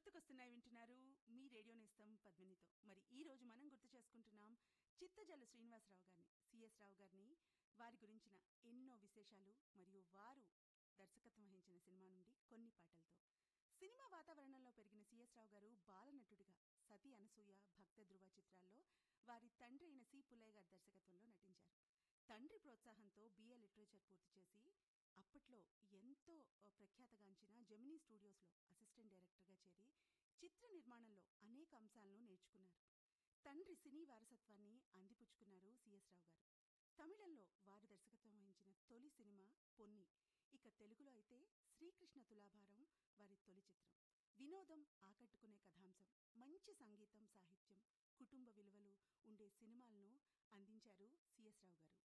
గుర్తుకొస్తున్నాయి వింటున్నారు మీ రేడియో నేస్తం పద్మినితో మరి ఈ రోజు మనం గుర్తు చేసుకుంటున్నాం చిత్తజల్ల శ్రీనివాసరావు గారిని సిఎస్ రావు గారిని వారి గురించిన ఎన్నో విశేషాలు మరియు వారు దర్శకత్వం వహించిన సినిమా నుండి కొన్ని పాటలతో సినిమా వాతావరణంలో పెరిగిన సిఎస్ రావు గారు బాలనటుడిగా సతీ అనసూయ భక్త ధృవ చిత్రాల్లో వారి తండ్రి అయిన సి పుల్లయ్య గారి దర్శకత్వంలో నటించారు తండ్రి ప్రోత్సాహంతో బిఏ లిటరేచర్ పూర్తి చేసి అప్పట్లో ఎంతో ఆ, ప్రఖ్యాతగాంచిన జెమినీ స్టూడియోస్లో అసిస్టెంట్ డైరెక్టర్గా చేరి చిత్ర నిర్మాణంలో అనేక అంశాలను నేర్చుకున్నారు తండ్రి సినీ వారసత్వాన్ని అందిపుచ్చుకున్నారు సిఎస్ రావు గారు తమిళంలో వారు దర్శకత్వం వహించిన తొలి సినిమా పొన్ని ఇక తెలుగులో అయితే శ్రీకృష్ణ తులాభారం వారి తొలి చిత్రం వినోదం ఆకట్టుకునే కథాంశం మంచి సంగీతం సాహిత్యం కుటుంబ విలువలు ఉండే సినిమాలను అందించారు సిఎస్ రావు గారు